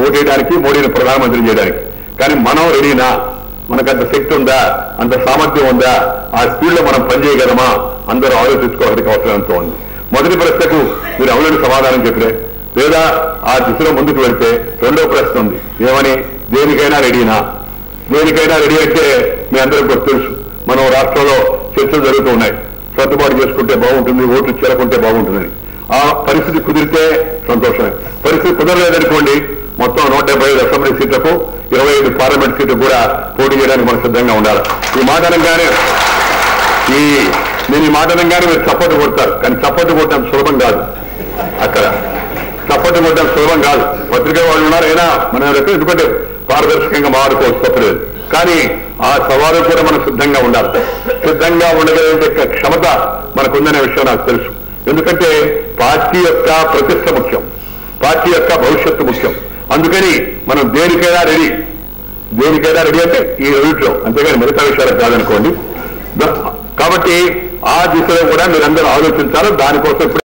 ఓటేయడానికి మోడీని ప్రధానమంత్రి చేయడానికి కానీ మనం రెడీనా మనకంత శక్తి ఉందా అంత సామర్థ్యం ఉందా ఆ స్పీడ్ లో మనం పనిచేయగలమా అందరూ ఆలోచించుకోవాల్సిన అవసరం ఎంతో ఉంది మొదటి ప్రశ్నకు మీరు అవునని సమాధానం చెప్పలే లేదా ఆ దిశలో ముందుకు వెళ్తే రెండో ప్రశ్న ఉంది ఏమని దేనికైనా రెడీనా దేనికైనా రెడీ అయితే మీ అందరికీ కూడా తెలుసు మనం రాష్ట్రంలో చర్చలు జరుగుతూ ఉన్నాయి సర్దుబాటు చేసుకుంటే బాగుంటుంది ఓట్లు చేరకుంటే బాగుంటుందని ఆ పరిస్థితి కుదిరితే సంతోషమే పరిస్థితి కుదరలేదనుకోండి మొత్తం నూట డెబ్బై ఐదు అసెంబ్లీ సీట్లకు ఇరవై ఐదు పార్లమెంట్ సీట్లు కూడా పోటీ చేయడానికి మనం సిద్ధంగా ఉండాలి ఈ మాట అనగానే ఈ నేను ఈ మాట అనగానే మీరు చప్పట్లు కొడతారు కానీ చప్పట్లు కొట్టడం సులభం కాదు అక్కడ చప్పట్లు కొట్టడం సులభం కాదు పత్రికా వాళ్ళు ఉన్నారు అయినా మనం రేపు ఎందుకంటే పారదర్శకంగా మారుకోవచ్చు తప్పలేదు కానీ ఆ సవాలు కూడా మనం సిద్ధంగా ఉండాలి సిద్ధంగా ఉండగలిగే క్షమత మనకుందనే విషయం నాకు తెలుసు ఎందుకంటే పార్టీ యొక్క ప్రతిష్ట ముఖ్యం పార్టీ యొక్క భవిష్యత్తు ముఖ్యం అందుకని మనం దేనికైనా రెడీ దేనికైనా రెడీ అంటే ఈ రెండిట్లో అంతేగాని మిగతా విషయాలకు కాదనుకోండి ద- కాబట్టి ఆ దిశలో కూడా మీరందరూ ఆలోచించాలి దానికోసం ఇప్పుడు